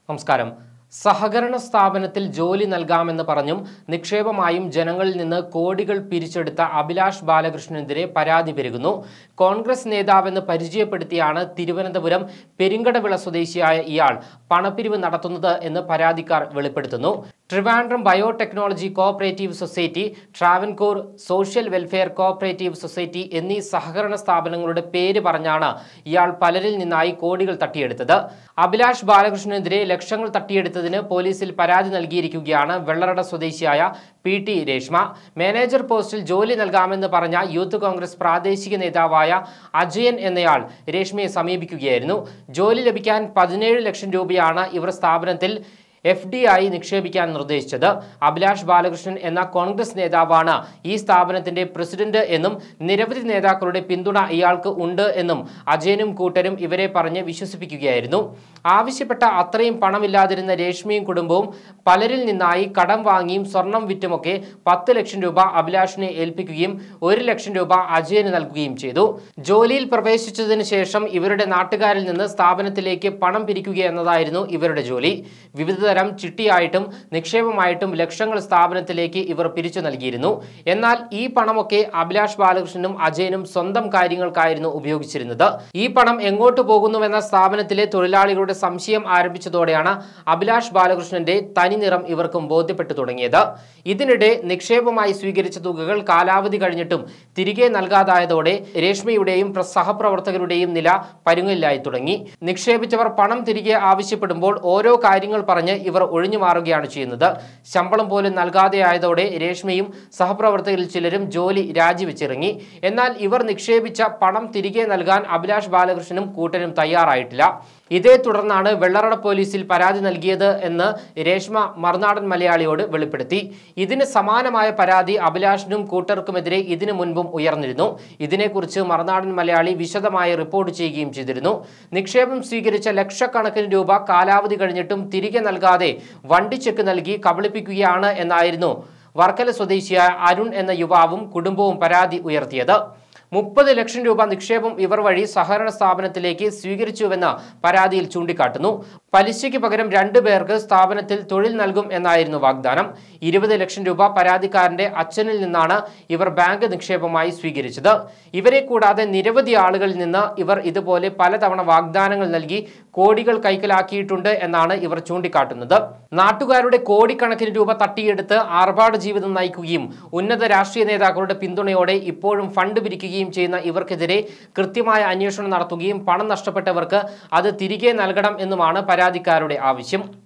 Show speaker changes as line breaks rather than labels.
നമസ്കാരം സഹകരണ സ്ഥാപനത്തിൽ ജോലി നൽകാമെന്ന് പറഞ്ഞും നിക്ഷേപമായും ജനങ്ങളിൽ നിന്ന് കോടികൾ പിരിച്ചെടുത്ത അഭിലാഷ് ബാലകൃഷ്ണനെതിരെ പരാതി പെരുകുന്നു കോൺഗ്രസ് നേതാവെന്ന് പരിചയപ്പെടുത്തിയാണ് തിരുവനന്തപുരം പെരിങ്കടവിള സ്വദേശിയായ ഇയാൾ പണപ്പിരിവ് നടത്തുന്നത് എന്ന് പരാതിക്കാർ വെളിപ്പെടുത്തുന്നു Trivandrum biotechnology cooperative society Travancore social welfare cooperative society എന്നീ സഹകരണ സ്ഥാപനങ്ങളുടെ പേര് പറഞ്ഞാണ് ഇയാൾ പലരിൽ നിന്നായി കോടികൾ തട്ടിയെടുത്തത് അഭിലാഷ് ബാലകൃഷ്ണനെതിരെ ലക്ഷങ്ങൾ തട്ടിയെടുത്തതിന് പോലീസിൽ പരാതി നൽകിയിരിക്കുകയാണ് വെള്ളറട സ്വദേശിയായ പി ടി രേഷ്മ മാനേജർ പോസ്റ്റിൽ ജോലി നൽകാമെന്ന് പറഞ്ഞ യൂത്ത് കോൺഗ്രസ് പ്രാദേശിക നേതാവായ അജയൻ എന്നയാൾ രേഷ്മയെ സമീപിക്കുകയായിരുന്നു ജോലി ലഭിക്കാൻ പതിനേഴ് ലക്ഷം രൂപയാണ് ഇവർ സ്ഥാപനത്തിൽ എഫ് ഡി ആയി നിക്ഷേപിക്കാൻ നിർദ്ദേശിച്ചത് അഭിലാഷ് ബാലകൃഷ്ണൻ എന്ന കോൺഗ്രസ് നേതാവാണ് ഈ സ്ഥാപനത്തിന്റെ പ്രസിഡന്റ് എന്നും നിരവധി നേതാക്കളുടെ പിന്തുണ ഇയാൾക്ക് ഉണ്ട് എന്നും അജയനും കൂട്ടരും ഇവരെ പറഞ്ഞ് വിശ്വസിപ്പിക്കുകയായിരുന്നു ആവശ്യപ്പെട്ട അത്രയും പണമില്ലാതിരുന്ന രേഷ്മയും കുടുംബവും പലരിൽ നിന്നായി കടം വാങ്ങിയും സ്വർണം വിറ്റുമൊക്കെ പത്ത് ലക്ഷം രൂപ അഭിലാഷിനെ ഏൽപ്പിക്കുകയും ഒരു ലക്ഷം രൂപ അജയന് നൽകുകയും ചെയ്തു ജോലിയിൽ പ്രവേശിച്ചതിന് ശേഷം ഇവരുടെ നാട്ടുകാരിൽ നിന്ന് സ്ഥാപനത്തിലേക്ക് പണം പിരിക്കുക എന്നതായിരുന്നു ഇവരുടെ ജോലി വിവിധതരം ചിട്ടിയായിട്ടും നിക്ഷേപമായിട്ടും ലക്ഷങ്ങൾ സ്ഥാപനത്തിലേക്ക് ഇവർ പിരിച്ചു നൽകിയിരുന്നു എന്നാൽ ഈ പണമൊക്കെ അഭിലാഷ് ബാലകൃഷ്ണനും അജയനും സ്വന്തം കാര്യങ്ങൾക്കായിരുന്നു ഉപയോഗിച്ചിരുന്നത് ഈ പണം എങ്ങോട്ട് പോകുന്നുവെന്ന സ്ഥാപനത്തിലെ തൊഴിലാളികളുടെ സംശയം ആരംഭിച്ചതോടെയാണ് അഭിലാഷ് ബാലകൃഷ്ണന്റെ തനിനിറം ഇവർക്കും ബോധ്യപ്പെട്ടു തുടങ്ങിയത് ഇതിനിടെ നിക്ഷേപമായി സ്വീകരിച്ച തുകകൾ കാലാവധി കഴിഞ്ഞിട്ടും തിരികെ നൽകാതായതോടെ രേഷ്മയുടെയും പ്ര- സഹപ്രവർത്തകരുടെയും നില പരുങ്ങലിലായി തുടങ്ങി നിക്ഷേപിച്ചവർ പണം തിരികെ ആവശ്യപ്പെടുമ്പോൾ ഓരോ കാര്യങ്ങൾ പറഞ്ഞ് ഇവർ ഒഴിഞ്ഞു മാറുകയാണ് ചെയ്യുന്നത് ശമ്പളം പോലും നൽകാതെയായതോടെ രേഷ്മയും സഹപ്രവർത്തകരിൽ ചിലരും ജോലി രാജിവെച്ചിറങ്ങി എന്നാൽ ഇവർ നിക്ഷേപിച്ച പണം തിരികെ നൽകാൻ അഭിലാഷ് ബാലകൃഷ്ണനും കൂട്ടരും തയ്യാറായിട്ടില്ല ഇതേ തുടർന്നാണ് വെള്ളറട പോലീസിൽ പരാതി നൽകിയത് എന്ന് രേഷ്മ മറുനാടൻ മലയാളിയോട് വെളിപ്പെടുത്തി ഇതിന് സമാനമായ പരാതി അഭിലാഷിനും കൂട്ടർക്കുമെതിരെ ഇതിനു മുൻപും ഉയർന്നിരുന്നു ഇതിനെക്കുറിച്ച് മറുനാടൻ മലയാളി വിശദമായി റിപ്പോർട്ട് ചെയ്യുകയും ചെയ്തിരുന്നു നിക്ഷേപം സ്വീകരിച്ച ലക്ഷക്കണക്കിന് രൂപ കാലാവധി കഴിഞ്ഞിട്ടും തിരികെ നൽകാതെ വണ്ടി ചെക്ക് നൽകി കബളിപ്പിക്കുകയാണ് എന്നായിരുന്നു വർക്കല സ്വദേശിയായ അരുൺ എന്ന യുവാവും കുടുംബവും പരാതി ഉയർത്തിയത് മുപ്പത് ലക്ഷം രൂപ നിക്ഷേപം ഇവർ വഴി സഹകരണ സ്ഥാപനത്തിലേക്ക് സ്വീകരിച്ചുവെന്ന് പരാതിയിൽ ചൂണ്ടിക്കാട്ടുന്നു പലിശയ്ക്ക് പകരം രണ്ടു പേർക്ക് സ്ഥാപനത്തിൽ തൊഴിൽ നൽകും എന്നായിരുന്നു വാഗ്ദാനം ഇരുപത് ലക്ഷം രൂപ പരാതിക്കാരന്റെ അച്ഛനിൽ നിന്നാണ് ഇവർ ബാങ്ക് നിക്ഷേപമായി സ്വീകരിച്ചത് ഇവരെ കൂടാതെ നിരവധി ആളുകളിൽ നിന്ന് ഇവർ ഇതുപോലെ പലതവണ വാഗ്ദാനങ്ങൾ നൽകി കോടികൾ കൈക്കലാക്കിയിട്ടുണ്ട് എന്നാണ് ഇവർ ചൂണ്ടിക്കാട്ടുന്നത് നാട്ടുകാരുടെ കോടിക്കണക്കിന് രൂപ തട്ടിയെടുത്ത് ആർഭാട ജീവിതം നയിക്കുകയും ഉന്നത രാഷ്ട്രീയ നേതാക്കളുടെ പിന്തുണയോടെ ഇപ്പോഴും ഫണ്ട് പിരിക്കുകയും ചെയ്യുന്ന ഇവർക്കെതിരെ കൃത്യമായ അന്വേഷണം നടത്തുകയും പണം നഷ്ടപ്പെട്ടവർക്ക് അത് തിരികെ നൽകണം എന്നുമാണ് പരാതിക്കാരുടെ ആവശ്യം